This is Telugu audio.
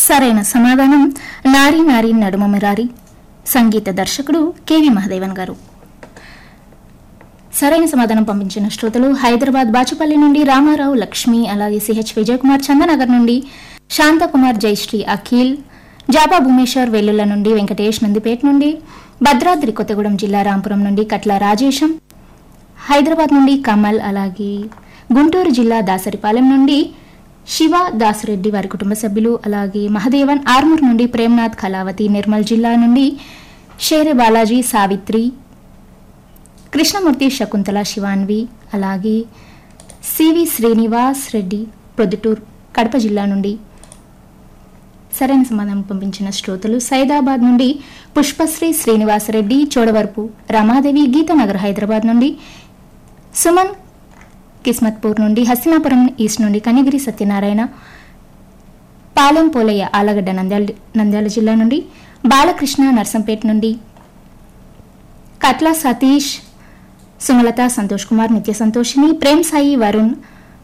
సరైన సమాధానం నారీ నారీ నడుమ మురారి సంగీత దర్శకుడు కెవి మహదేవన్ గారు సరైన సమాధానం పంపించిన శ్రోతలు హైదరాబాద్ బాచుపల్లి నుండి రామారావు లక్ష్మి అలాగే సిహెచ్ విజయకుమార్ చందనగర్ నుండి శాంతకుమార్ జయశ్రీ అఖిల్ జాబా భూమేశ్వర్ వెల్లుల నుండి వెంకటేష్ నందిపేట నుండి భద్రాద్రి కొత్తగూడెం జిల్లా రాంపురం నుండి కట్ల రాజేశం హైదరాబాద్ నుండి కమల్ అలాగే గుంటూరు జిల్లా దాసరిపాలెం నుండి శివ దాసరెడ్డి వారి కుటుంబ సభ్యులు అలాగే మహదేవన్ ఆర్మూర్ నుండి ప్రేమ్నాథ్ కళావతి నిర్మల్ జిల్లా నుండి షేరే బాలాజీ సావిత్రి కృష్ణమూర్తి శకుంతల శివాన్వి అలాగే సివి శ్రీనివాస్ రెడ్డి ప్రొద్దుటూర్ కడప జిల్లా నుండి సరైన సమాధానం పంపించిన శ్రోతలు సైదాబాద్ నుండి పుష్పశ్రీ శ్రీనివాసరెడ్డి చోడవరపు రమాదేవి గీతానగర్ హైదరాబాద్ నుండి సుమన్ కిస్మత్పూర్ నుండి హస్తినాపురం ఈస్ట్ నుండి కనిగిరి సత్యనారాయణ పాలెం పోలయ్య ఆలగడ్డ నంద్యాల నంద్యాల జిల్లా నుండి బాలకృష్ణ నర్సంపేట నుండి కట్ల సతీష్ సుమలత సంతోష్ కుమార్ నిత్య సంతోషిని ప్రేమ్ సాయి వరుణ్